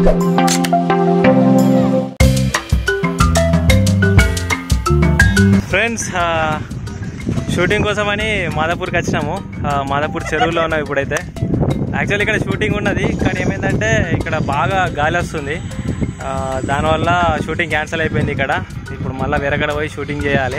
Friends ఆ, shooting కోసమని మాదాపూర్కి వచ్చినాము ఆ, మాదాపూర్ చెరువులో ఉన్నాం ఇప్పుడైతే యాక్చువల్లీ ఇక్కడ షూటింగ్ ఉన్నది కానీ ఏమైందంటే ఇక్కడ బాగా గాలి వస్తుంది ఆ, దానివల్ల షూటింగ్ క్యాన్సిల్ అయిపోయింది ఇక్కడ ఇప్పుడు మళ్ళీ వేరే కడ పోయి షూటింగ్ చేయాలి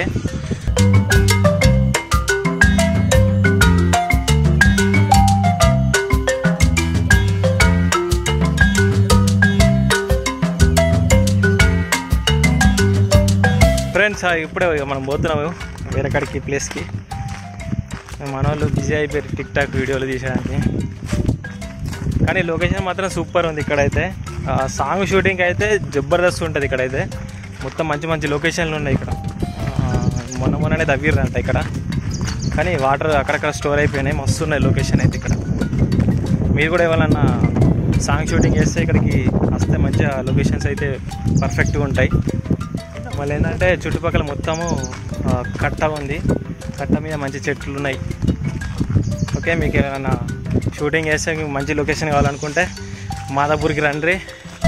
ఫ్రెండ్స్ ఆ, ఇప్పుడే ఇక మనం పోతున్నాము వేరే కాడికి ప్లేస్కి మన వాళ్ళు బిజీ అయిపోయారు టిక్ టాక్ వీడియోలు తీసడానికి కానీ లొకేషన్ మాత్రం సూపర్ ఉంది ఇక్కడైతే ఆ, సాంగ్ షూటింగ్ అయితే జబర్దస్త్ ఉంటుంది ఇక్కడైతే మొత్తం మంచి మంచి లొకేషన్లు ఉన్నాయి ఇక్కడ ఆ, మొన్న మొన్ననే తవ్విర్రంట ఇక్కడ కానీ వాటర్ అక్కడక్కడ స్టోర్ అయిపోయినాయి మస్తు ఉన్నాయి లొకేషన్ అయితే ఇక్కడ మీరు కూడా ఎవరన్నా సాంగ్ షూటింగ్ చేస్తే ఇక్కడికి వస్తే మంచిగా లొకేషన్స్ అయితే పర్ఫెక్ట్గా ఉంటాయి మళ్ళీ ఏంటంటే చుట్టుపక్కల మొత్తము ఆ, కట్ట ఉంది కట్ట మీద మంచి చెట్లు ఉన్నాయి ఓకే మీకు ఏమైనా షూటింగ్ చేస్తే మీకు మంచి లొకేషన్ కావాలనుకుంటే మాదాపూర్కి రండి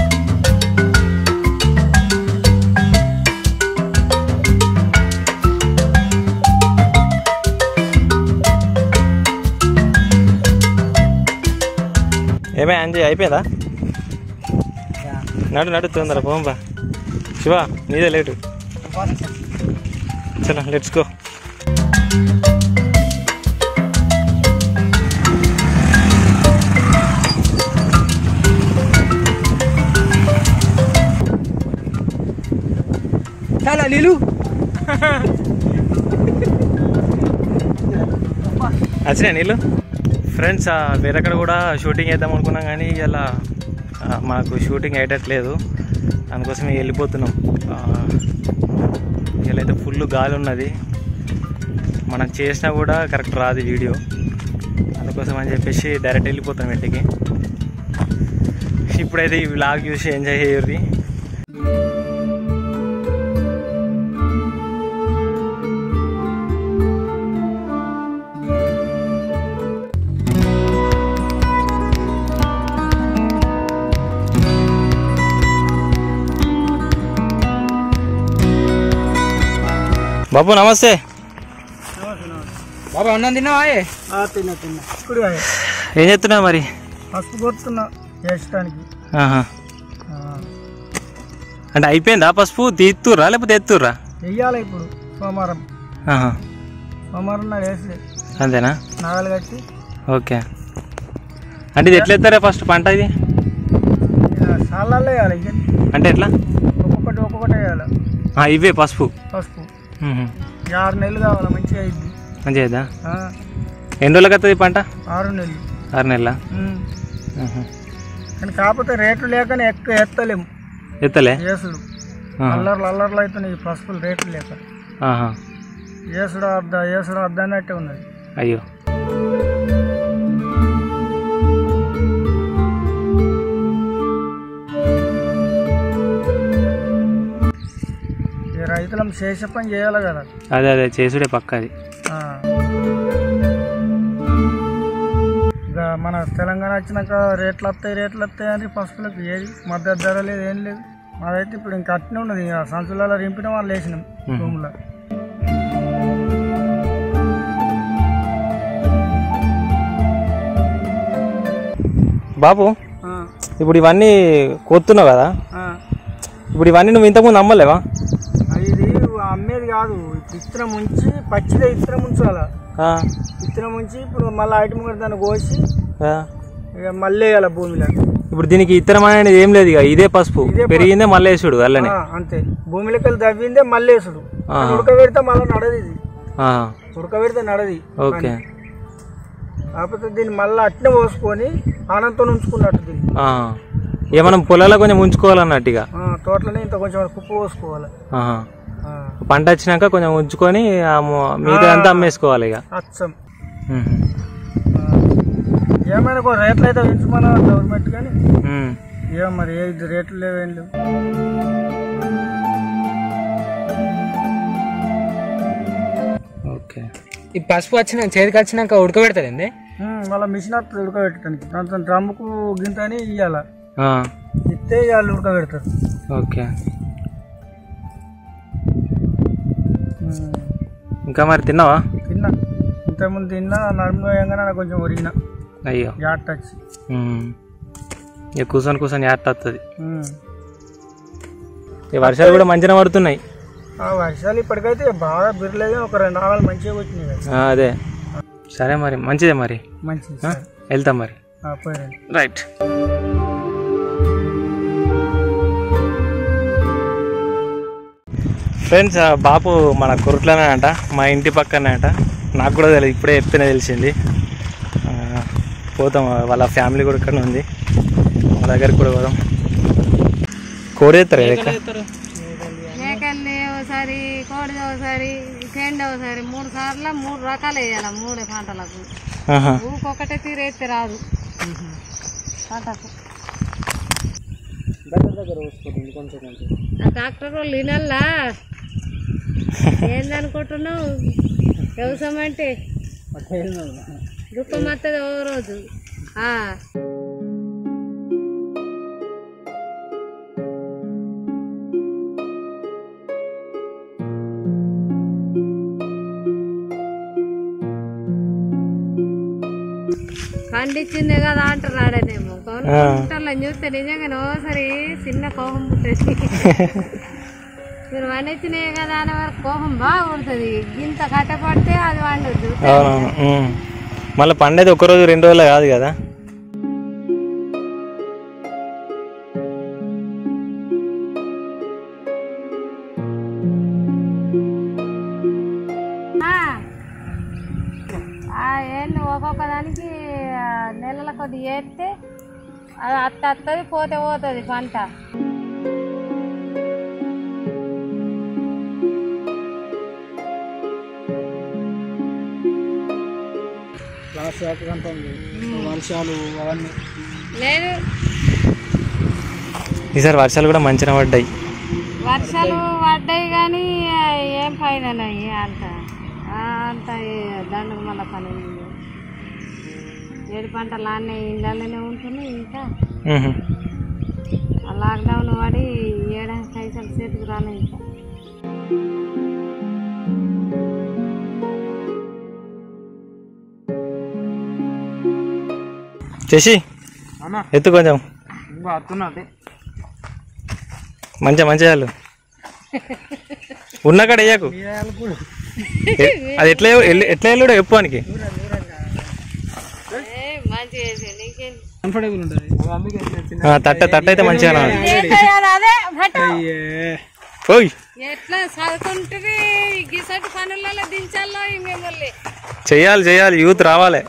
ఏమే అంజయ్ అయిపోయిందా నడు నడు తొందర పోంబా శివ నీదే లేటు చలో లెట్స్ గో చాలా నీళ్ళు వచ్చినా నీళ్ళు ఫ్రెండ్స్ వేరక్కడ కూడా షూటింగ్ వేద్దాం అనుకున్నాం కానీ ఇలా మాకు షూటింగ్ అయ్యేటట్లేదు అందుకోసం ఇక వెళ్ళిపోతున్నాం ఇలా అయితే ఫుల్ గాలి ఉన్నది మనం చేసినా కూడా కరెక్ట్ రాదు వీడియో అందుకోసం అని చెప్పేసి డైరెక్ట్ వెళ్ళిపోతాం ఇంటికి ఇప్పుడైతే ఈ వ్లాగ్ చూసి ఎంజాయ్ చేయర్రి బాబు నమస్తే బాబా అన్నం తిన్నావా ఏ? తిన్నా తిన్నా ఇప్పుడు ఏం చెప్తున్నావు మరి పసుపు కొడుతున్నా వేసడానికి ఆహా. అంటే అయిపోయిందా పసుపు తీస్తుర్రా లేకపోతే ఎత్తుర్రా వెయ్యాలి ఇప్పుడు సోమవారం ఆహా. సోమవారం నాడు వేసి అంతేనా నాగలు కట్టి ఓకే అంటే ఇది ఎట్లా ఎత్తారా ఫస్ట్ పంట ఇది సాలలో వేయాలి ఇక అంటే ఎట్లా ఒక్కొక్కటి ఒక్కొక్కటి వేయాలి ఆ, ఇవే పసుపు పసుపు మ్మ్. ఈ ఆరు నెలలు కావాలి మంచిగా అయింది మంచిగా అవుతుందా? ఎన్ని రోజులకి వస్తుంది ఈ పంట ఆరు నెలలు ఆరు నెలల ఉమ్. కానీ కాకపోతే రేట్లు లేకనే ఎక్కువ ఎత్తలేము ఎత్తలే వేసుడు ఆహా. అల్లర్లు అల్లర్లు అవుతున్నాయి ఈ పసుపులు రేట్లు లేక ఆహా. వేసుడు అర్ధ వేసుడు అర్ధ అన్నట్టే ఉన్నది అయ్యో ఈ రైతులం చేసే పని చేయాలి కదా అదే అదే చేసుడే పక్కది ఆ. ఇక మన తెలంగాణ వచ్చినాక రేట్లు వస్తాయి రేట్లు వస్తాయి అని పసుపులకు ఏది మద్దతు ధర లేదు ఏం లేదు మాదైతే ఇప్పుడు ఇంకా అట్నే ఉన్నది ఇక సంచులలో రింపిన వాళ్ళు వేసినాం రూమ్లో బాబు ఇప్పుడు ఇవన్నీ కోతున్నావు కదా ఇప్పుడు ఇవన్నీ నువ్వు ఇంతకుముందు అమ్మలేవా ఇది అమ్మేది కాదు ఇప్పుడు ఇత్తనం ఉంచి పచ్చిదే ఇత్తనం ఉంచాల ఆ, ఇత్తనం ఉంచి ఇప్పుడు మళ్ళీ ఐటమ్ కూడా దాన్ని కోసి ఆ. ఇక మళ్ళీ వేయాలి భూమిలో ఇప్పుడు దీనికి ఇత్తనం అనేది ఏం లేదు ఇక ఇదే పసుపు ఇదే పసుపు. పెరిగిందే మళ్ళీ వేసుడు అల్లనే ఆ, అంతే భూమిలోకి వెళ్ళి దవ్విందే మళ్ళీ వేసుడు ఆ. ఉడకబెడితే మళ్ళీ నడది ఇది ఆ, ఉడకబెడితే నడది ఓకే కాకపోతే దీన్ని మళ్ళీ అట్నే పోసుకొని ఆనందంతో ఉంచుకున్నట్టు దీన్ని ఆ. ఇక మనం పొలాల్లో కొంచెం ఉంచుకోవాలన్నట్టు ఇక ఆ, తోటలోనే ఇంత కొంచెం కుప్ప పోసుకోవాలి ఆహా. ఆ, పంట వచ్చినాక కొంచెం ఉంచుకొని ఆ మొ- మిగతా అంతా అమ్మేసుకోవాలి ఇక అచ్చం మ్మ్. ఆ, ఏమైనా కొన్ని రేట్లు అయితే పెంచమన్నా గవర్నమెంట్ కానీ మ్మ్. ఏం మరి ఏ రేట్లు లేవు ఏం లేవు ఓకే ఈ పసుపు వచ్చిన చేతికి వచ్చినాక ఉడకబెడతారండి ఉమ్, మళ్ళీ మిషన్ వస్తుంది ఉడకబెట్టడానికి దాంతో డ్రమ్ముకు గింత అని ఇవ్వాలి ఆ. ఇస్తే ఇక వాళ్ళు ఉడకబెడతారు ఓకే ఉమ్. ఇంకా మరి తిన్నావా తిన్నా ఇంతకుముందు తిన్నా నడుము వేయంగానే నాకు కొంచెం ఒరిగిన అయ్యో గ్యాట్ టచ్ ఉమ్. ఇక కూర్చొని కూర్చొని యాట్ వస్తుంది ఉమ్. ఈ వర్షాలు కూడా మంచిగా పడుతున్నాయి ఆ వర్షాలు ఇప్పటికైతే బాగా బిర్లేదు ఒక రెండు ఆవాలు మంచిగా వచ్చినాయి కదా ఆ, అదే సరే మరి మంచిదే మరి మంచిది ఆ? వెళ్తాం మరి ఆ, పోయిరండి రైట్ ఫ్రెండ్స్ ఆ బాపు మన కురుట్లోనే అంట మా ఇంటి పక్కనే అంట నాకు కూడా తెలియదు ఇప్పుడే చెప్తేనే తెలిసింది ఆ, పోతాం వాళ్ళ ఫ్యామిలీ కూడా ఇక్కడ ఉంది మా దగ్గరికి కూడా పోదాం కోడి ఎత్తారు ఇక్కడ మేకల్ని ఒకసారి కోడిది ఒకసారి పెండి ఒకసారి మూడు సార్లు మూడు రకాలు వేయాలి మూడు పంటలకు ఆహా. ఊకొకటే తీరేస్తే రాదు పంటకు ఆ డాక్టర్ వాళ్ళు వినల్లా ఏందనుకుంటున్నావు వ్యవసాయం అంటే దుఃఖం వస్తుంది ఓ రోజు ఆ. పండించిందే కదా అంటారు ఆడనేమో కొనుక్కుంటాను చూస్తే నిజంగానే ఓసారి చిన్న కోపం పుట్టేసి మీరు వండించినాయి కదా అనే వరకు కోపం బాగా ఉంటుంది ఇంత కట్టపడితే అది వండొద్దు అవునవును ఉమ్. మళ్ళీ పండేది ఒక రోజు రెండు రోజులు కాదు కదా ఆ. ఆ ఏంటి ఒక్కొక్క దానికి ఆ, నెలల కొద్ది వేస్తే అది అత్త వస్తుంది పోతే పోతుంది పంట లాస్ట్ హ్యాపీ అంతా ఉంది వర్షాలు అవన్నీ లేదు ఈసారి వర్షాలు కూడా మంచిగా పడ్డాయి వర్షాలు పడ్డాయి కానీ ఆ, ఏం పైనన్నాయి అంత ఆ, అంత ఏ- దండకు మళ్ళీ పని ఉంది. ఏడు పంటలు అన్నీ ఇళ్ళలోనే ఉంటున్నాయి ఇంకా ఉహు. ఆ లాక్డౌన్ పడి ఏడాది పైసలు చేతికి రాలే ఇంకా చేసి అన్నా ఎత్తు కొంచెం ఇంకా అత్తున్నది మంచిగా మంచిగా చాలు ఉన్న కాడ వేయకు ఎ- అది ఎట్లా ఎల్- ఎట్లా వెళ్ళాడో చెప్పు వానికి ఏ, మంచిగా చేసేయండి ఇంకేం కంఫర్టబుల్ ఉంటుంది అందుకే ఆ, తట్ట తట్ట అయితే మంచిగా రావాలి. ఏం చేయాలి అదే పట్టు. ఓయ్ ఎట్లా చదువుకుంటుంది గిసటి పనులలో దించాలో ఈ మిమ్మల్ని చెయ్యాలి చెయ్యాలి యూత్ రావాలి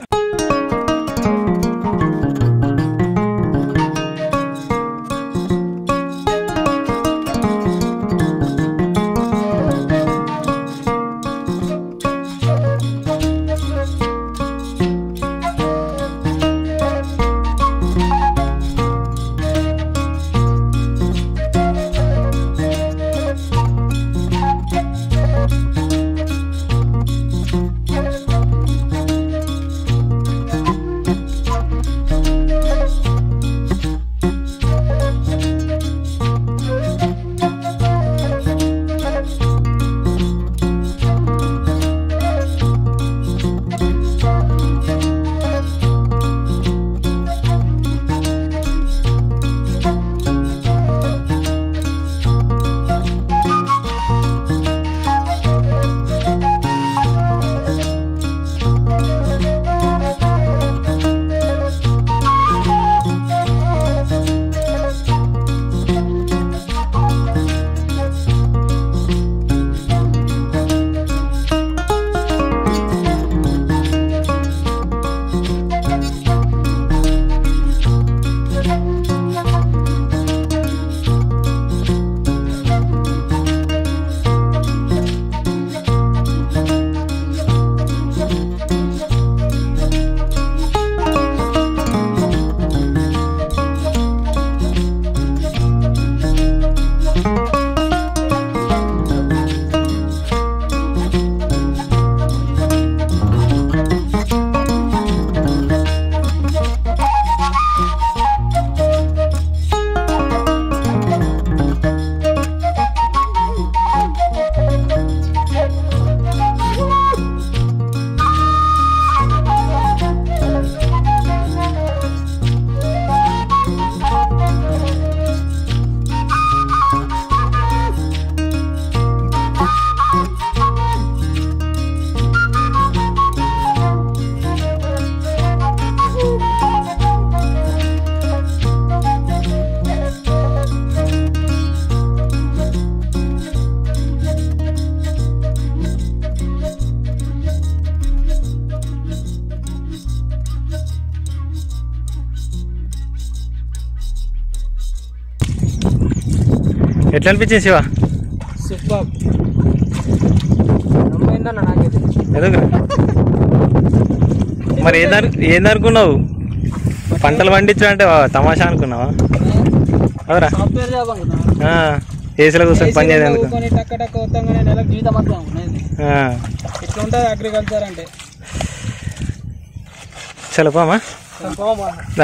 ఎట్లా అనిపించింది శివ సూపర్ నమ్మైందన్న నాకైతే ఎందుకు మరి ఏందను ఏందనుకున్నావు పంటలు పండించడం అంటే తమాషా అనుకున్నావా అవురా సాఫ్ట్వేర్ జాబ్ అనుకున్నా ఏసీలో కూర్చొని పని చేయదు అనుకో కొన్ని టక్క టక్క వస్తాగానే నెలకు జీతం వస్తాం అనుకున్నది ఆ. ఇట్లా ఉంటుంది అగ్రికల్చర్ అంటే చలో పోమా పోమా రా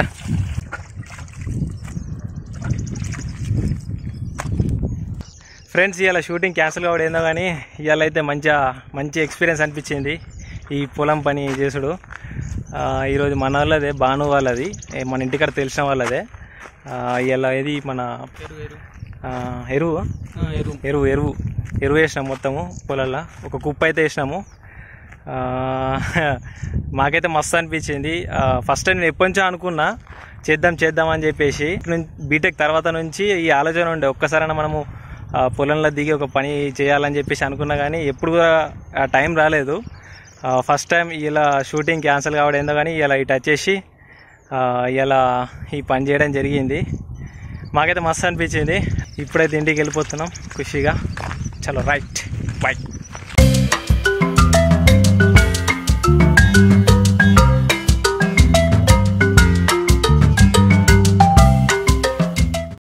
ఫ్రెండ్స్ ఇవాళ షూటింగ్ క్యాన్సిల్ కావడం ఏందో కానీ ఇవాళ అయితే మంచిగా మంచి ఎక్స్పీరియన్స్ అనిపించింది ఈ పొలం పని చేసుడు ఆ, ఈరోజు మన వాళ్ళదే భాను వాళ్ళది ఏ, మన ఇంటికాడ తెలిసిన వాళ్ళదే ఆ, ఇవాళ ఇది మన ఆ, ఎరువు ఎరువు ఎరువు ఎరువు వేసినాము మొత్తము పొలాల్లో ఒక కుప్ప అయితే వేసినాము ఆ, మాకైతే మస్తు అనిపించింది ఫస్ట్ టైం నేను ఎప్పటి నుంచో అనుకున్నా చేద్దాం చేద్దాం అని చెప్పేసి బీటెక్ తర్వాత నుంచి ఈ ఆలోచన ఉండే ఒక్కసారైనా మనము ఆ, పొలంలో దిగి ఒక పని చేయాలని చెప్పేసి అనుకున్నా కానీ ఎప్పుడు కూడా ఆ టైం రాలేదు ఫస్ట్ టైం ఇలా షూటింగ్ క్యాన్సిల్ కావడం ఏందో కానీ ఇలా ఇటు వచ్చేసి ఆ, ఇలా ఈ పని చేయడం జరిగింది మాకైతే మస్తు అనిపించింది ఇప్పుడైతే ఇంటికి వెళ్ళిపోతున్నాం ఖుషిగా చలో రైట్ బాయ్